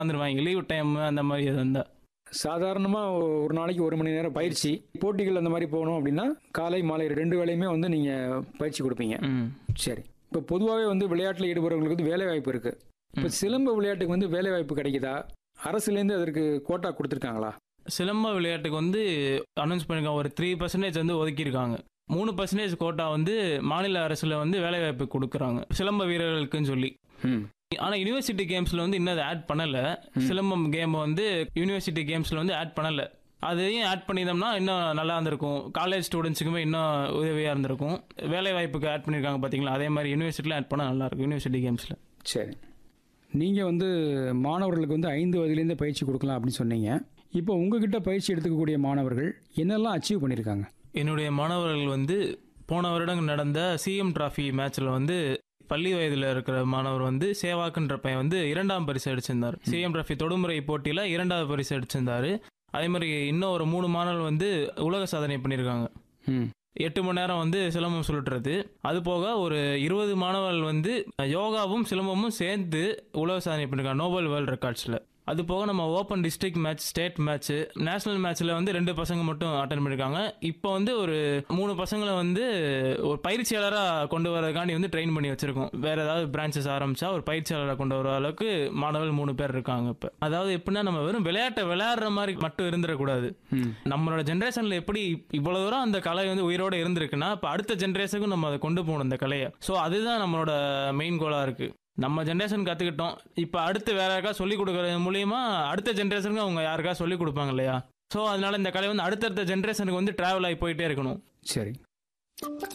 வந்துருவாங்க leave time அந்த மாதிரி இது இருந்தா சாதாரணமாக ஒரு நாளைக்கு ஒரு மணி நேரம் பயிற்சி போட்டிகள் அந்த மாதிரி போகணும் அப்படின்னா காலை மாலை ரெண்டு வேளையுமே வந்து நீங்கள் பயிற்சி கொடுப்பீங்க ம் சரி இப்போ பொதுவாகவே வந்து விளையாட்டில் ஈடுபடுறவங்களுக்கு வந்து வேலை வாய்ப்பு இருக்குது இப்போ சிலம்ப விளையாட்டுக்கு வந்து வேலை வாய்ப்பு கிடைக்குதா அரசுலேருந்து அதற்கு கோட்டா கொடுத்துருக்காங்களா சிலம்ப விளையாட்டுக்கு வந்து அனௌன்ஸ் பண்ணிருக்காங்க ஒரு த்ரீ பர்சன்டேஜ் வந்து ஒதுக்கியிருக்காங்க மூணு பர்சன்டேஜ் கோட்டா வந்து மாநில அரசுல வந்து வேலைவாய்ப்பு கொடுக்குறாங்க சிலம்ப வீரர்களுக்குன்னு சொல்லி ம் ஆனா யூனிவர்சிட்டி கேம்ஸ்ல வந்து இன்னும் அதை ஆட் பண்ணல சிலம்பம் கேம் வந்து யூனிவர்சிட்டி கேம்ஸ்ல வந்து ஆட் பண்ணல அதையும் ஆட் பண்ணியிருந்தோம்னா இன்னும் நல்லா இருந்திருக்கும் காலேஜ் ஸ்டூடெண்ட்ஸுக்குமே இன்னும் உதவியா இருந்திருக்கும் வேலை வாய்ப்புக்கு ஆட் பண்ணியிருக்காங்க பாத்தீங்களா அதே மாதிரி யூனிவர்சிட்டியில் ஆட் பண்ணா நல்லா இருக்கும் யூனிவர்சிட்டி கேம்ஸ்ல சரி நீங்கள் வந்து மாணவர்களுக்கு வந்து ஐந்து வயதுலேருந்தே பயிற்சி கொடுக்கலாம் அப்படின்னு சொன்னீங்க இப்போ உங்ககிட்ட பயிற்சி எடுத்துக்கக்கூடிய மாணவர்கள் என்னெல்லாம் அச்சீவ் பண்ணியிருக்காங்க என்னுடைய மாணவர்கள் வந்து போன வருடம் நடந்த சிஎம் டிராஃபி மேட்ச்ல வந்து பள்ளி வயதில் இருக்கிற மாணவர் வந்து சேவாக்குன்ற பையன் வந்து இரண்டாம் பரிசு அடிச்சிருந்தார் சிஎம் டிராஃபி தொடுமுறை போட்டியில் இரண்டாவது பரிசு அடிச்சிருந்தாரு அதே மாதிரி இன்னும் ஒரு மூணு மாணவர்கள் வந்து உலக சாதனை பண்ணியிருக்காங்க ம் எட்டு மணி நேரம் வந்து சிலம்பம் சுழற்றுறது அது போக ஒரு இருபது மாணவர்கள் வந்து யோகாவும் சிலம்பமும் சேர்ந்து உலக சாதனை பண்ணிருக்காங்க நோபல் வேர்ல்ட் ரெக்கார்ட்ஸில் அது போக நம்ம open district match state match national மேட்ச்ல வந்து ரெண்டு பசங்க மட்டும் அட்டன் பண்ணிருக்காங்க இப்போ வந்து ஒரு மூணு பசங்களை வந்து ஒரு பயிற்சியாளராக கொண்டு வரதுக்காண்டி வந்து ட்ரெயின் பண்ணி வச்சிருக்கோம் வேற ஏதாவது பிரான்ச்சஸ் ஆரம்பிச்சா ஒரு பயிற்சியாளரை கொண்டு வர அளவுக்கு மாணவர்கள் மூணு பேர் இருக்காங்க இப்போ அதாவது எப்படின்னா நம்ம வெறும் விளையாட்டை விளையாடுற மாதிரி மட்டும் இருந்துடக்கூடாது ம் நம்மளோட ஜென்ரேஷன்ல எப்படி இவ்வளவு தூரம் அந்த கலை வந்து உயிரோட இருந்திருக்குன்னா இப்ப அடுத்த ஜென்ரேஷனுக்கும் நம்ம அதை கொண்டு போகணும் இந்த கலையை ஸோ அதுதான் நம்மளோட மெயின் கோலா இருக்கு நம்ம ஜென்ரேஷன் கத்துக்கிட்டோம் இப்ப அடுத்து வேற யாருக்கா சொல்லி கொடுக்கறது மூலியமா அடுத்த ஜென்ரேஷனுக்கு அவங்க யாருக்கா சொல்லி கொடுப்பாங்க இல்லையா ஸோ அதனால இந்த கலை வந்து அடுத்தடுத்த ஜென்ரேஷனுக்கு வந்து டிராவல் ஆகி போயிட்டே இருக்கணும் சரி